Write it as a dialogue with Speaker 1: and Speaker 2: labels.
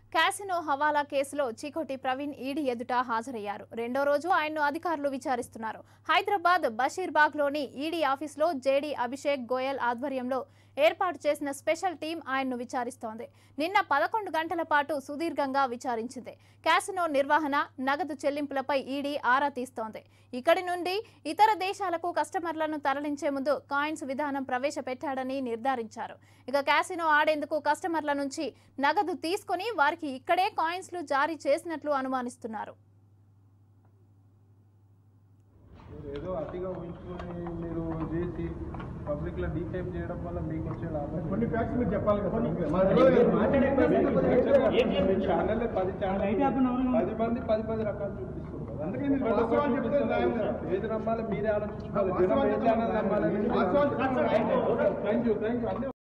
Speaker 1: Casino హవాలా కేసులో Chikoti Praveen ED ఎదుట హాజరయ్యారు రెండో రోజు ఆయన్ను అధికారులు విచారిస్తున్నారు హైదరాబాద్ బషీర్బాగ్లోని ఈడీ ఆఫీసులో జేడీ అభిషేక్ గోయల్ ఆధ్వర్యంలో ఏర్పాటు చేసిన స్పెషల్ టీం ఆయన్ను విచారిస్తోంది నిన్న పదకొండు గంటల పాటు సుదీర్ఘంగా విచారించింది క్యాసినో నిర్వహణ నగదు చెల్లింపులపై ఈడీ ఆరా తీస్తోంది ఇక్కడి నుండి ఇతర దేశాలకు కస్టమర్లను తరలించే ముందు కాయిన్స్ విధానం ప్రవేశపెట్టాడని నిర్ధారించారు ఇక క్యాసినో ఆడేందుకు కస్టమర్ల నుంచి నగదు తీసుకుని వారికి ఇక్కడే కాయిన్స్లు జారీ చేసినట్లు అనుమానిస్తున్నారు
Speaker 2: మీరు ఏదో అతిగా ఊహించుకొని మీరు చేసి పబ్లిక్ లో డీటైప్ చేయడం వల్ల మీకు వచ్చే లాభం
Speaker 3: కొన్ని ఫ్యాక్ట్స్ మీరు చెప్పాలి కదా
Speaker 2: మీ ఛానల్ పది ఛానల్ పది మంది పది పది రకాలు చూపిస్తారు
Speaker 3: అందుకే మీరు వాస్తవాలు చెప్తే న్యాయం కదా.
Speaker 2: ఏది నమ్మాలి మీరే ఆలోచించుకోవాలి జనం
Speaker 3: వాస్తవాలు
Speaker 2: ఏ ఛానల్ నమ్మాలని
Speaker 3: వాస్తవాలు-
Speaker 2: థ్యాంక్ యూ థ్యాంక్ యూ అన్ని